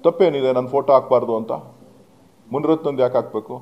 ತಪ್ಪೇನಿದೆ ನನ್ನ ಫೋಟೋ ಹಾಕ್ಬಾರ್ದು ಅಂತ ಮುನಿರತ್ನಂದು ಯಾಕೆ ಹಾಕ್ಬೇಕು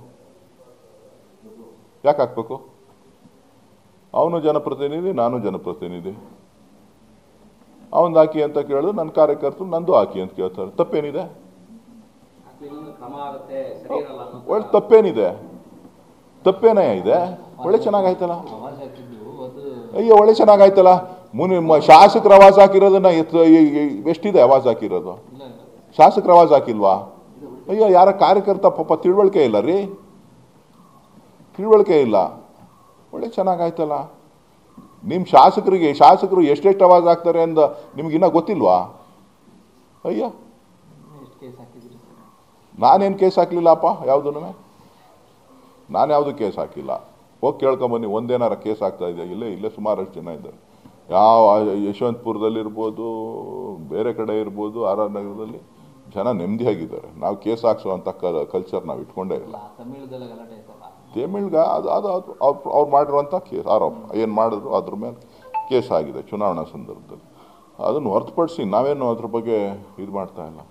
ಯಾಕೆ ಹಾಕ್ಬೇಕು ಅವನು ಜನಪ್ರತಿನಿಧಿ ನಾನು ಜನಪ್ರತಿನಿಧಿ ಅವನ್ದು ಹಾಕಿ ಅಂತ ಕೇಳಿದ್ರೆ ನನ್ನ ಕಾರ್ಯಕರ್ತರು ನಂದು ಹಾಕಿ ಅಂತ ಕೇಳ್ತಾರೆ ತಪ್ಪೇನಿದೆ ಹಾಕ್ಲಿಲ್ಲ ಕ್ರಮ ಆಗುತ್ತೆ ಸರಿ ಇರಲ್ಲ ಅನ್ನೋ ಒಳ್ಳೆ ತಪ್ಪೇನಿದೆ ತಪ್ಪೇನೇ ಇದೆ ಒಳ್ಳೆ ಚೆನ್ನಾಗಾಯ್ತಲ್ಲ ಅವಾಜ್ ಹಾಕಿದ್ದು ಅದು ಅಯ್ಯೋ ಒಳ್ಳೆ ಚೆನ್ನಾಗಾಯ್ತಲ್ಲ ಮುನಿ ಮ- ಶಾಸಕರ ಆವಾಜ್ ಹಾಕಿರೋದನ್ನ ಎತ್- ಈ- ಈ- ಎಷ್ಟಿದೆ ಆವಾಜ್ ಹಾಕಿರೋದು ಇಲ್ಲ ಇಲ್ಲ ಶಾಸಕರ ಆವಾಜ್ ಹಾಕಿಲ್ವಾ ಅಯ್ಯೋ ಯಾರ ಕಾರ್ಯಕರ್ತ ಪಾಪ ತಿಳುವಳಿಕೆ ಇಲ್ಲ ರೀ ತಿಳುವಳಿಕೆ ಇಲ್ಲ ಒಳ್ಳೆ ಚೆನ್ನಾಗಾಯ್ತಲ್ಲ ನಿಮ್ಮ ಶಾಸಕರಿಗೆ ಶಾಸಕರು ಎಷ್ಟೆಷ್ಟು ಆವಾಜ್ ಹಾಕ್ತಾರೆ ಅಂತ ನಿಮ್ಗಿನ್ನ ಗೊತ್ತಿಲ್ವಾ ಅಯ್ಯ ಎಷ್ಟು ಕೇಸ್ ಹಾಕಿದ್ರಿ ಸರ್ ನಾನೇನು ಕೇಸ್ ಹಾಕ್ಲಿಲ್ಲಪ್ಪ ಯಾವುದೂ ನಾನು ಯಾವುದು ಕೇಸ್ ಹಾಕಿಲ್ಲ ಹೋಗಿ ಕೇಳ್ಕೊಂಬನ್ನಿ ಒಂದೇನಾರ ಕೇಸ್ ಆಗ್ತಾ ಇದೆ ಇಲ್ಲೇ ಇಲ್ಲೇ ಸುಮಾರಷ್ಟು ಜನ ಇದ್ದಾರೆ ಯಾವ ಯಶವಂತಪುರದಲ್ಲಿರ್ಬೋದು ಬೇರೆ ಕಡೆ ಇರ್ಬೋದು ಆರ್ ಆರ್ ನಗರದಲ್ಲಿ ಜನ ನೆಮ್ಮದಿಯಾಗಿದ್ದಾರೆ ನಾವು ಕೇಸ್ ಹಾಕ್ಸೋವಂಥ ಕಲ್ಚರ್ ನಾವು ಇಟ್ಕೊಂಡೇ ಇಲ್ಲ ಆ ತಮಿಳ್ದೆಲ್ಲ ಗಲಾಟೆ ಆಯ್ತಲ್ಲ ತಮಿಳ್ಗ ಅದು ಅದು ಅದು ಅವ್ರು ಅವ್ರು ಮಾಡಿರುವಂಥ ಕೇಸ್ ಆರೋಪ ಏನು ಮಾಡಿದ್ರು ಅದ್ರ ಮೇಲೆ ಕೇಸ್ ಆಗಿದೆ ಚುನಾವಣಾ ಸಂದರ್ಭದಲ್ಲಿ ಅದನ್ನು ಹೊರತುಪಡಿಸಿ ನಾವೇನು ಅದ್ರ ಬಗ್ಗೆ ಇದು ಮಾಡ್ತಾ ಇಲ್ಲ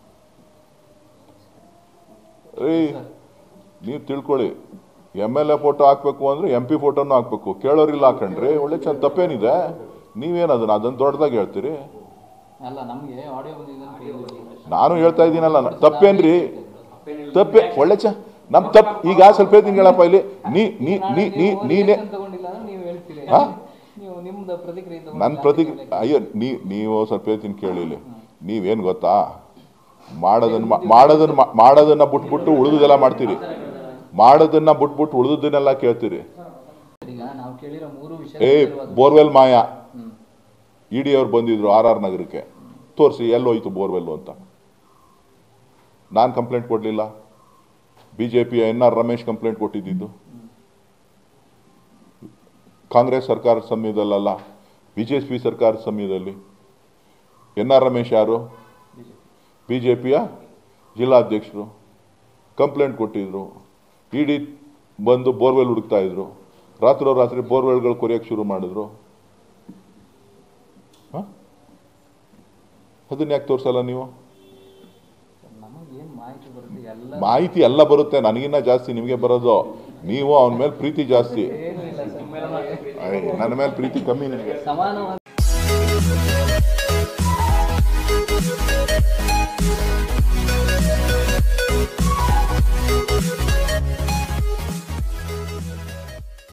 ರೀ ನೀವು ತಿಳ್ಕೊಳ್ಳಿ ಎಮ್ ಎಲ್ ಎ ಫೋಟೋ ಹಾಕ್ಬೇಕು ಅಂದರೆ ಎಂ ಪಿ ಫೋಟೋನು ಹಾಕ್ಬೇಕು ಕೇಳೋರಿಲ್ಲ ಹಾಕಂಡ್ರಿ ಒಳ್ಳೆ ಚಂದ ತಪ್ಪೇನಿದೆ ನೀವೇನು ಅದನ್ನ ಅದನ್ನು ದೊಡ್ಡದಾಗಿ ಹೇಳ್ತೀರಿ ಅಲ್ಲ ನಮಗೆ ಆಡಿಯೋ ಬಂದಿದೆ ಅಂತ ಕೇಳಿದ್ವಿ ನಾನು ಹೇಳ್ತಾ ಇದ್ದೀನಲ್ಲ ನ- ತಪ್ಪೇನ್ರಿ ತಪ್ಪೆ ಒಳ್ಳೆ ಚ ನಮ್ಮ ತಪ್ಪು ಈಗ ಸ್ವಲ್ಪ ಹೇಳ್ತೀನಿ ಹೇಳಪ್ಪ ಇಲ್ಲಿ ನೀ ನೀ ನೀ ನೀ ನೀನೇ ತಗೊಂಡಿಲ್ಲ ಅಂದ್ರೆ ನೀವು ಹೇಳ್ತೀರಿ ಹಾ? ನೀವು ನಿಮ್ದು ಪ್ರತಿಕ್ರಿಯೆ ತಗೊಂಡಿಲ್ಲ ನನ್ನ ಪ್ರತಿ ಅಯ್ಯೋ ನೀ ನೀವು ಸ್ವಲ್ಪ ಹೇಳ್ತೀನಿ ಕೇಳಿ ಇಲ್ಲಿ ನೀವೇನು ಗೊತ್ತಾ ಮಾಡೋದನ್ನ ಮಾ- ಮಾಡೋದನ್ನ ಮಾ- ಮಾಡೋದನ್ನ ಬಿಟ್ಬಿಟ್ಟು ಉಳಿದದೆಲ್ಲ ಮಾಡ್ತೀರಿ ಮಾಡೋದನ್ನ ಬಿಟ್ಬಿಟ್ಟು ಉಳಿದದನ್ನೆಲ್ಲ ಕೇಳ್ತೀರಿ ಈಗ ನಾವು ಕೇಳಿರೋ ಮೂರು ವಿಷಯ ಏ ಗಂಭೀರವಾದ- ಬೋರ್ವೆಲ್ ಮಾಯ ಹ್ಮ್. ಇ ಡಿ ಅವ್ರು ಬಂದಿದ್ರು ಆರ್ ಆರ್ ನಗರಕ್ಕೆ ತೋರಿಸಿ ಎಲ್ಲೋಯ್ತು ಬೋರ್ವೆಲ್ಲು ಅಂತ ನಾನು ಕಂಪ್ಲೇಂಟ್ ಕೊಡಲಿಲ್ಲ ಬಿ ಜೆ ಪಿಯ ಎನ್ ಆರ್ ರಮೇಶ್ ಕಂಪ್ಲೇಂಟ್ ಕೊಟ್ಟಿದ್ದು ಕಾಂಗ್ರೆಸ್ ಸರ್ಕಾರದ ಸಮಯದಲ್ಲ ಬಿ ಜೆ ಪಿ ಸರ್ಕಾರದ ಸಮಯದಲ್ಲಿ ಎನ್ ಆರ್ ರಮೇಶ್ ಯಾರು ಬಿ ಜೆ ಪಿಯ ಜಿಲ್ಲಾಧ್ಯಕ್ಷರು ಕಂಪ್ಲೇಂಟ್ ಕೊಟ್ಟಿದ್ರು ಇ ಡಿ ಬಂದು ಬೋರ್ವೆಲ್ ಹುಡುಕ್ತಾ ಇದ್ರು ರಾತ್ರೋ ರಾತ್ರಿ ಬೋರ್ವೆಲ್ಗಳು ಕೊರೆಯೋಕ್ಕೆ ಶುರು ಮಾಡಿದ್ರು ಹ? ಅದನ್ನ ಯಾಕೆ ತೋರಿಸಲ್ಲ ನೀವು ನಮಗೆ ಏನ್ ಮಾಹಿತಿ ಬರುತ್ತೆ ಎಲ್ಲ ಮಾಹಿತಿ ಎಲ್ಲ ಬರುತ್ತೆ ನನಗಿನ್ನ ಜಾಸ್ತಿ ನಿಮಗೆ ಬರೋದು ನೀವು ಅವನ ಮೇಲೆ ಪ್ರೀತಿ ಜಾಸ್ತಿ ಏನು ಇಲ್ಲ ಸರ್ ಅಯ್ಯ, ನನ್ನ ಮೇಲೆ ಪ್ರೀತಿ ಕಮ್ಮಿ ನಿಮಗೆ ಸಮಾನವಾಗಿ